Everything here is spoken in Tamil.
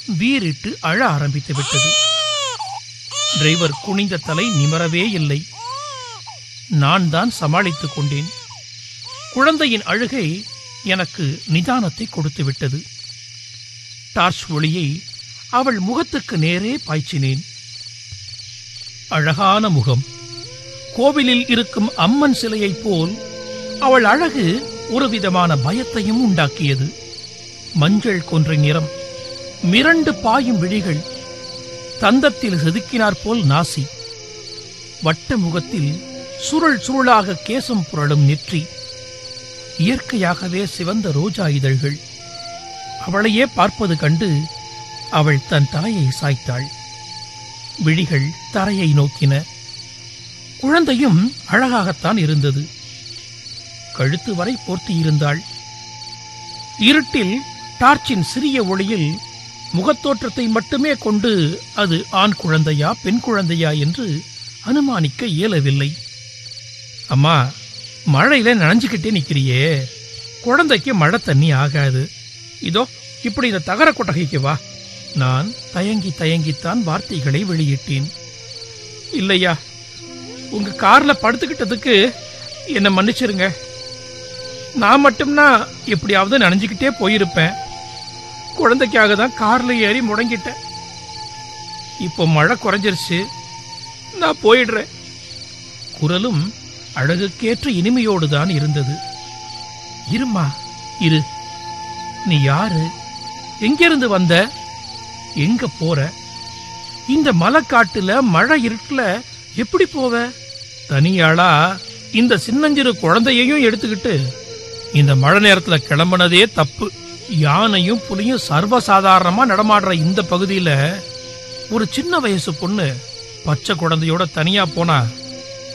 வீறிட்டு அழ ஆரம்பித்து விட்டது டிரைவர் குனிந்த தலை நிமரவே இல்லை நான் தான் சமாளித்துக் கொண்டேன் குழந்தையின் அழுகை எனக்கு நிதானத்தை கொடுத்து விட்டது டார்ச் ஒளியை அவள் முகத்துக்கு நேரே பாய்ச்சினேன் அழகான முகம் கோவிலில் இருக்கும் அம்மன் சிலையைப் போல் அவள் அழகு ஒரு விதமான பயத்தையும் உண்டாக்கியது மஞ்சள் கொன்ற நிறம் மிரண்டு பாயும் விழிகள் தந்தத்தில் செதுக்கினாற் போல் நாசி வட்ட முகத்தில் சுருள் சுருளாக கேசம் புரளும் நெற்றி இயற்கையாகவே சிவந்த ரோஜா இதழ்கள் அவளையே பார்ப்பது கண்டு அவள் தன் தலையை சாய்த்தாள் விழிகள் தரையை நோக்கின குழந்தையும் அழகாகத்தான் இருந்தது கழுத்து வரை போர்த்தியிருந்தாள் இருட்டில் டார்ச்சின் சிறிய ஒளியில் முகத்தோற்றத்தை மட்டுமே கொண்டு அது ஆண் குழந்தையா பெண் குழந்தையா என்று அனுமானிக்க இயலவில்லை அம்மா மழையில நனைஞ்சுக்கிட்டே நிக்கிறியே குழந்தைக்கு மழை தண்ணி ஆகாது இதோ இப்படி இந்த தகர கொட்டகைக்கு வா நான் தயங்கி தயங்கித்தான் வார்த்தைகளை வெளியிட்டேன் இல்லையா உங்க கார்ல படுத்துக்கிட்டதுக்கு என்ன மன்னிச்சிருங்க நான் மட்டும்னா எப்படியாவது நனைஞ்சுக்கிட்டே போயிருப்பேன் குழந்தைக்காக தான் கார்ல ஏறி முடங்கிட்டேன் இப்போ மழை குறைஞ்சிருச்சு நான் போயிடுறேன் குரலும் அழகுக்கேற்ற இனிமையோடு தான் இருந்தது இருமா இரு நீ யாரு எங்கிருந்து வந்த எங்க போற இந்த மலைக்காட்டுல மழை இருட்டுல எப்படி போவ தனியாளா இந்த சின்னஞ்சிறு குழந்தையையும் எடுத்துக்கிட்டு இந்த மழை நேரத்துல கிளம்புனதே தப்பு யானையும் புலியும் சர்வசாதாரணமா நடமாடுற இந்த பகுதியில ஒரு சின்ன வயசு பொண்ணு பச்சை குழந்தையோட தனியா போனா